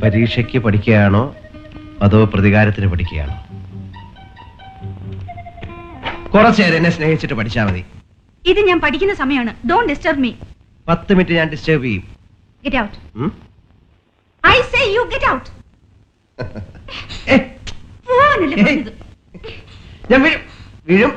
പരീക്ഷയ്ക്ക് പഠിക്കുകയാണോ അതോ പ്രതികാരത്തിന് പഠിക്കുകയാണോ കുറച്ചേരം എന്നെ സ്നേഹിച്ചിട്ട് പഠിച്ചാൽ മതി ഇത് ഞാൻ പഠിക്കുന്ന സമയമാണ് ഡോൺ ഡിസ്റ്റർബ് മീ പത്ത് മിനിറ്റ് ഞാൻ ഡിസ്റ്റർബ് ചെയ്യും ഗെറ്റ് ഔട്ട് ഉം? I say you get out ഏ, പോവാനല്ലേ പറഞ്ഞത് ഞാൻ വീഴും വീഴും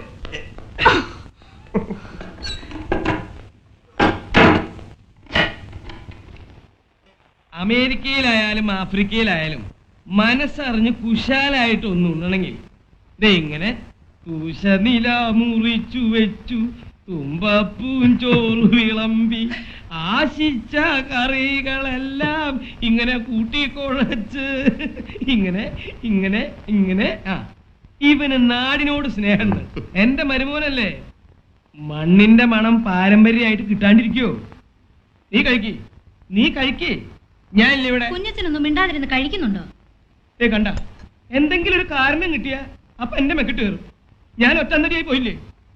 അമേരിക്കയിലായാലും ആഫ്രിക്കയിലായാലും മനസ്സറിഞ്ഞ് കുശാലായിട്ട് ഒന്ന് ഉണ്ണണമെങ്കിൽ ദേ ഇങ്ങനെ തുശനില മുറിച്ചു വെച്ചു തുമ്പപ്പൂൻ ചോറ് വിളമ്പി ആശിച്ച കറികളെല്ലാം ഇങ്ങനെ കൂട്ടിക്കുഴച്ച് ഇങ്ങനെ ഇങ്ങനെ ഇങ്ങനെ ആ ഇവന് നാടിനോട് സ്നേഹമുണ്ട് എന്റെ മരുമോനല്ലേ മണ്ണിന്റെ മണം പാരമ്പര്യമായിട്ട് കിട്ടാണ്ടിരിക്കോ നീ കഴിക്ക് നീ കഴിക്ക് ഞാനില്ല ഇവിടെ കുഞ്ഞച്ചനൊന്നും മിണ്ടാതിരുന്ന് കഴിക്കുന്നുണ്ടോ ഏ കണ്ട എന്തെങ്കിലും ഒരു കാരണം കിട്ടിയ അപ്പൊ എന്റെ മെക്കിട്ട് കയറും ഞാൻ ഒറ്റന്നടിയായി പോയില്ലേ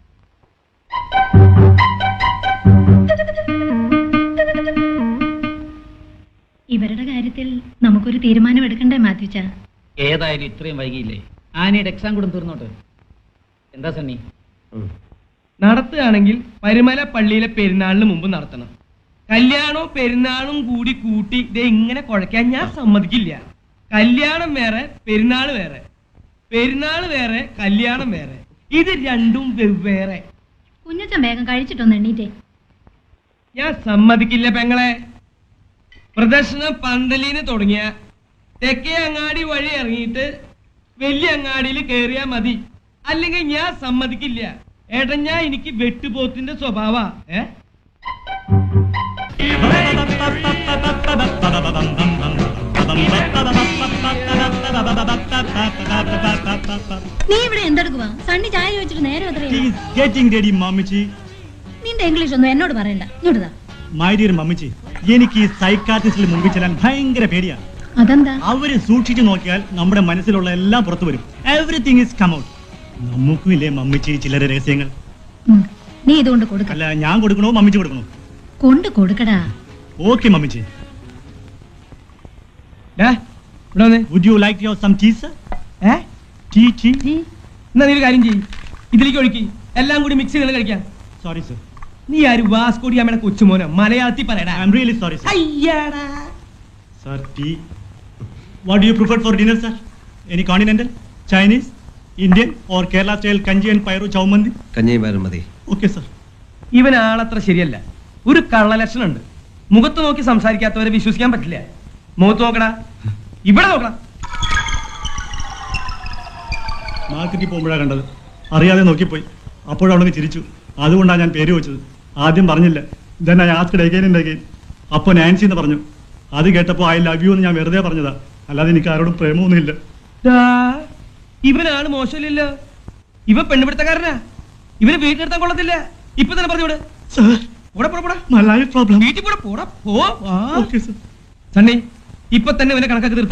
ഇവരുടെ കാര്യത്തിൽ നമുക്കൊരു തീരുമാനം എടുക്കണ്ടേ മാത്യുച്ച ഏതായാലും ഇത്രയും വൈകിയില്ലേ ആനയുടെ എക്സാം കൂടെ തീർന്നോട്ട് എന്താ സണ്ണി ഉം. നടത്തുകയാണെങ്കിൽ പരിമല പള്ളിയിലെ പെരുന്നാളിന് മുമ്പ് നടത്തണം കല്യാണവും പെരുന്നാളും കൂടി കൂട്ടി ദേ ഇങ്ങനെ കുഴക്കാൻ ഞാൻ സമ്മതിക്കില്ല കല്യാണം വേറെ പെരുന്നാൾ വേറെ പെരുന്നാൾ വേറെ കല്യാണം വേറെ ഇത് രണ്ടും വെവ്വേറെ കുഞ്ഞച്ചൻ വേഗം കഴിച്ചിട്ടൊന്ന് എണ്ണീറ്റേ ഞാൻ സമ്മതിക്കില്ല പെങ്ങളെ പ്രദർശനം പന്തലിന് തുടങ്ങിയ തെക്കേ അങ്ങാടി വഴി ഇറങ്ങിയിട്ട് വലിയ അങ്ങാടിയിൽ കയറിയാ മതി അല്ലെങ്കിൽ ഞാൻ സമ്മതിക്കില്ല ഏട്ടൻ ഞാൻ എനിക്ക് വെട്ടുപോത്തിന്റെ സ്വഭാവ ഏ നീ ഇവിടെ എന്തെടുക്കുവാ സണ്ണി ചായ ചോദിച്ചിട്ട് നേരെ എത്രയാ He's getting ready, മമ്മിച്ചി നിന്റെ ഇംഗ്ലീഷ് ഒന്നും എന്നോട് പറയണ്ട ഇങ്ങോട്ടാ മൈ ഡിയർ മമ്മിച്ചി എനിക്ക് ഈ സൈക്കാട്രിസ്റ്റിൽ മുമ്പിൽ ചെല്ലാൻ ഭയങ്കര പേടിയാ അതെന്താ അവര് സൂക്ഷിച്ചു നോക്കിയാൽ നമ്മുടെ മനസ്സിലുള്ള എല്ലാം പുറത്തു വരും എവറിങ് ഇസ് കം ഔട്ട് നമുക്കും ഇല്ലേ മമ്മിച്ചി ചില രഹസ്യങ്ങൾ ഉം, നീ ഇതുകൊണ്ട് കൊടുക്ക അല്ല ഞാൻ കൊടുക്കണോ മമ്മിച്ചി കൊടുക്കണോ കൊണ്ട് കൊടുക്കടാ ഓക്കെ മമ്മിച്ചി ഡാ, ഇവിടെ വന്നേ would you like your some cheese ഏ ടീ ടീ എന്നാ നീ ഒരു കാര്യം ചെയ്യ് ഇതിലേക്ക് ഒഴുക്കി എല്ലാം കൂടി മിക്സ് ചെയ്ത് കഴിക്കാം സോറി സർ നീ ആര് വാസ്കോടി അമ്മയുടെ കൊച്ചുമോനോ മലയാളത്തിൽ പറയടാ I am really sorry sir അയ്യാടാ സർ ടീ what do you prefer for dinner sir any continental Chinese Indian or Kerala style kanji and payaru ചൗമന്തി കഞ്ഞിയും പയറും മതി ഓക്കെ സർ ഇവൻ ആളത്ര ശരിയല്ല ഒരു കള്ളലക്ഷണം ഉണ്ട് മുഖത്ത് നോക്കി സംസാരിക്കാത്തവരെ വിശ്വസിക്കാൻ പറ്റില്ല മുഖത്ത് നോക്കടാ ഇവിടെ നോക്കടാ മാർക്കറ്റിൽ പോകുമ്പോഴാണ് കണ്ടത് അറിയാതെ നോക്കിപ്പോയി അപ്പോഴവളങ്ങ് ചിരിച്ചു അതുകൊണ്ടാണ് ഞാൻ പേര് വെച്ചത് ആദ്യം പറഞ്ഞില്ല then I asked again and again അപ്പോൾ നാൻസി എന്ന് പറഞ്ഞു അത് കേട്ടപ്പോൾ ഐ ലവ് യു എന്ന് ഞാൻ വെറുതെ പറഞ്ഞതാ അല്ലാതെ എനിക്ക് ആരോടും പ്രേമമൊന്നുമില്ല ദാ, ഇവനാണ് മോശമില്ലല്ലോ ഇവ പെണ്ണുപിടുത്തക്കാരനാ ഇവന് വീട്ടിലെടുത്താൻ കൊള്ളത്തില്ല ഇപ്പൊ തന്നെ പറഞ്ഞോട് സർ പോടാ പോടാ പോടാ മൈ ലൈഫ് പ്രോബ്ലം വീട്ടിൽ പോടാ പോടാ പോ ആ. ഓക്കെ സർ സണ്ണി ഇപ്പൊ തന്നെ ഇവനെ കണക്കാക്കി തീർത്ത്